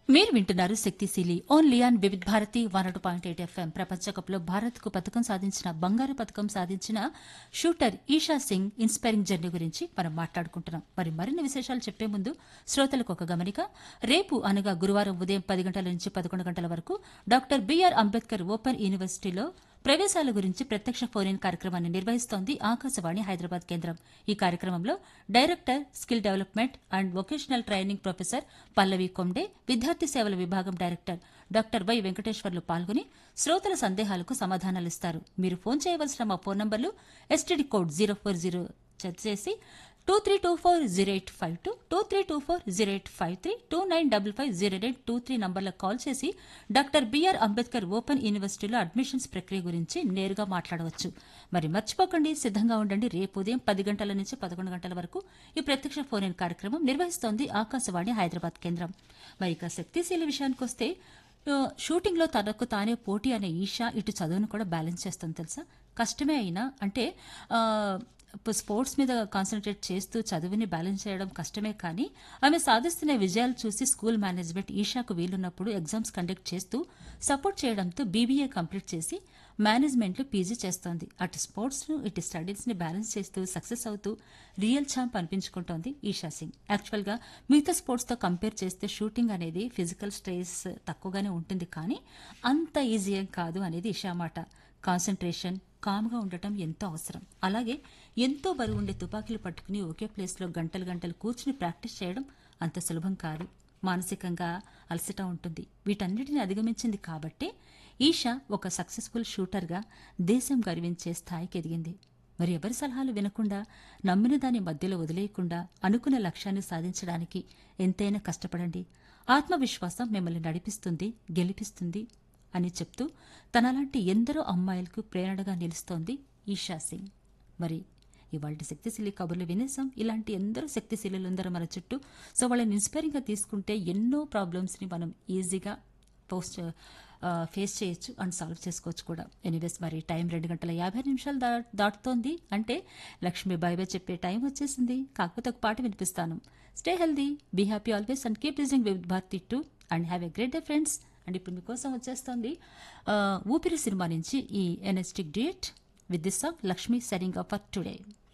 మీరు వింటున్నారు శక్తిశీలి only on Vividh Bharati one two point eight FM ప్రపంచ కప్లో భారత్కు పథకం సాధించిన బంగారు పథకం సాధించిన shooter Esha Singh inspiring journey గురించి మనం మాట్లాడుకుంటున్నాం మరి మరిన్ని విశేషాలు చెప్పే ముందు శ్రోతలకు ఒక గమనిక రేపు అనగా గురువారం ఉదయం పది గంటల నుంచి పదకొండు గంటల వరకు డాక్టర్ బిఆర్ అంబేద్కర్ ఓపెన్ యూనివర్సిటీలో ప్రవేశాల గురించి ప్రత్యక్ష ఫోన్ ఇన్ కార్యక్రమాన్ని నిర్వహిస్తోంది ఆకాశవాణి హైదరాబాద్ కేంద్రం ఈ కార్యక్రమంలో director skill development and vocational training professor Pallavi Konde విద్యార్థి సేవల విభాగం డైరెక్టర్ డాక్టర్ వై వెంకటేశ్వర్లు పాల్గొని శ్రోతల సందేహాలకు సమాధానాలిస్తారు మీరు ఫోన్ చేయవలసిన మా ఫోన్ నంబర్లు STD code zero four zero చేసి two three two four zero eight five two two three two four zero eight five three two nine double five zero eight two three నంబర్లకు call చేసి doctor BR Ambedkar open యూనివర్సిటీలో admissions ప్రక్రియ గురించి నేరుగా మాట్లాడవచ్చు మరి మర్చిపోకండి సిద్ధంగా ఉండండి రేపు ఉదయం పది గంటల నుంచి పదకొండు గంటల వరకు ఈ ప్రత్యక్ష ఫోన్ ఇన్ కార్యక్రమం నిర్వహిస్తోంది ఆకాశవాణి హైదరాబాద్ కేంద్రం మరి ఇక శక్తిశీల విషయానికి వస్తే ఆ, షూటింగ్లో తనకు తానే పోటీ అనే ఈషా ఇటు చదువును కూడా బ్యాలెన్స్ చేస్తుంది తెలుసా కష్టమే అయినా అంటే ఆ, ఇప్పుడు స్పోర్ట్స్ మీద కాన్సన్ట్రేట్ చేస్తూ చదువుని బ్యాలెన్స్ చేయడం కష్టమే కానీ ఆమె సాధిస్తున్న విజయాలు చూసి స్కూల్ మేనేజ్మెంట్ ఈషాకు వీలున్నప్పుడు ఎగ్జామ్స్ కండక్ట్ చేస్తూ సపోర్ట్ చేయడంతో బీబీఏ కంప్లీట్ చేసి మేనేజ్మెంట్లో పీజీ చేస్తోంది అటు స్పోర్ట్స్ను ఇటు స్టడీస్ని బ్యాలెన్స్ చేస్తూ సక్సెస్ అవుతూ రియల్ ఛాంప్ అనిపించుకుంటోంది ఈషా సింగ్ యాక్చువల్గా మిగతా స్పోర్ట్స్తో కంపేర్ చేస్తే షూటింగ్ అనేది ఫిజికల్ స్ట్రెస్ తక్కువగానే ఉంటుంది కానీ అంత ఈజీ ఏం కాదు అనేది ఈషా మాట కాన్సన్ట్రేషన్ కామ్గా ఉండటం ఎంతో అవసరం అలాగే ఎంతో బరువు ఉండే తుపాకీలు పట్టుకుని ఒకే ప్లేస్లో గంటలు గంటలు కూర్చుని ప్రాక్టీస్ చేయడం అంత సులభం కాదు మానసికంగా అలసట ఉంటుంది వీటన్నిటిని అధిగమించింది కాబట్టే ఈషా ఒక సక్సెస్ఫుల్ షూటర్గా దేశం గర్వించే స్థాయికి ఎదిగింది మరి ఎవరి సలహాలు వినకుండా నమ్మిన దాని మధ్యలో వదిలేయకుండా అనుకున్న లక్ష్యాన్ని సాధించడానికి ఎంతైనా కష్టపడండి ఆత్మవిశ్వాసం మిమ్మల్ని నడిపిస్తుంది గెలిపిస్తుంది అని చెప్తూ తనలాంటి ఎందరో అమ్మాయిలకు ప్రేరణగా నిలుస్తోంది ఈషా సింగ్ మరి ఇవాళ శక్తిశీలి కబుర్లు వినేసాం ఇలాంటి ఎందరో శక్తిశీలులు ఉందరో మన చుట్టూ సో వాళ్ళని ఇన్స్పైరింగ్గా తీసుకుంటే ఎన్నో ప్రాబ్లమ్స్ని మనం ఈజీగా పోస్ట్ ఫేస్ చేయొచ్చు అండ్ సాల్వ్ చేసుకోవచ్చు కూడా ఎనీవేస్ మరి టైం రెండు గంటల యాభై నిమిషాలు దా దాటుతోంది అంటే లక్ష్మీ బాయ్ చెప్పే టైం వచ్చేసింది కాకపోతే ఒక పాట వినిపిస్తాను stay healthy be happy always and keep listening with Bharati too and have a great day friends and ఇప్పుడు మీకోసం వచ్చేస్తుంది ఆ, ఊపిరి సినిమా నుంచి ఈ energetic duet with this song Lakshmi signing for today